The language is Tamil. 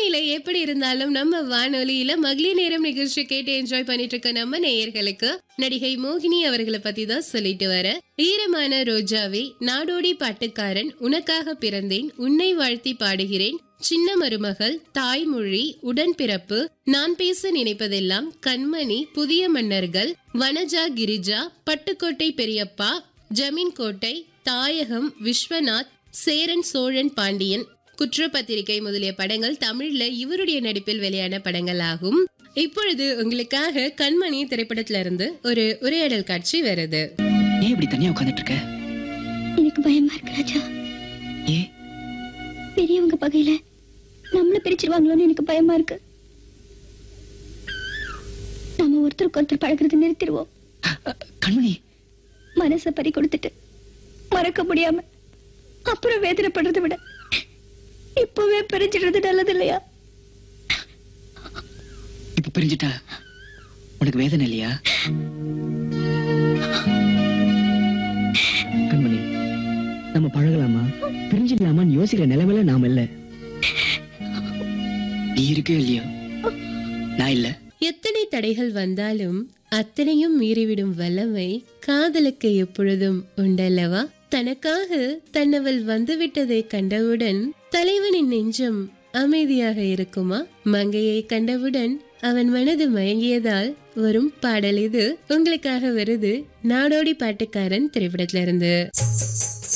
காலநிலை எப்படி இருந்தாலும் நம்ம வானொலியில மகளிர் நேரம் நிகழ்ச்சி கேட்டு என்ஜாய் பண்ணிட்டு இருக்க நம்ம நேயர்களுக்கு நடிகை மோகினி அவர்களை பத்தி தான் சொல்லிட்டு வர ஈரமான ரோஜாவே நாடோடி பாட்டுக்காரன் உனக்காக பிறந்தேன் உன்னை வாழ்த்தி பாடுகிறேன் சின்ன மருமகள் தாய்மொழி உடன்பிறப்பு நான் பேச நினைப்பதெல்லாம் கண்மணி புதிய மன்னர்கள் வனஜா கிரிஜா பட்டுக்கோட்டை பெரியப்பா ஜமீன் கோட்டை தாயகம் விஸ்வநாத் சேரன் சோழன் பாண்டியன் குற்றப்பத்திரிகை முதலிய படங்கள் தமிழ்ல இவருடைய நடிப்பில் வெளியான படங்கள் ஆகும் இப்பொழுது உங்களுக்காக கண்மணி திரைப்படத்துல இருந்து ஒரு உரையாடல் காட்சி வருது ஏன் இப்படி தனியா உட்கார்ந்துட்டு இருக்க எனக்கு பயமா இருக்கு ராஜா ஏ பெரியவங்க பகையில நம்மள பிரிச்சிருவாங்களோன்னு எனக்கு பயமா இருக்கு நம்ம ஒருத்தருக்கு ஒருத்தர் பழகுறது நிறுத்திடுவோம் கண்மணி மனச பறி கொடுத்துட்டு மறக்க முடியாம அப்புறம் வேதனைப்படுறதை விட இப்பவே பிரிஞ்சிடுறது நல்லது இல்லையா இப்ப பிரிஞ்சுட்டா உனக்கு வேதனை இல்லையா கண்மணி நம்ம பழகலாமா பிரிஞ்சிடலாமான்னு யோசிக்கிற நிலைமையில நாம இல்ல நீ இருக்கே இல்லையா நான் இல்ல எத்தனை தடைகள் வந்தாலும் அத்தனையும் மீறிவிடும் வல்லமை காதலுக்கு எப்பொழுதும் உண்டல்லவா தனக்காக தன்னவள் வந்துவிட்டதை கண்டவுடன் தலைவனின் நெஞ்சம் அமைதியாக இருக்குமா மங்கையை கண்டவுடன் அவன் மனது மயங்கியதால் வரும் பாடல் இது உங்களுக்காக வருது நாடோடி பாட்டுக்காரன் திரைப்படத்துல இருந்து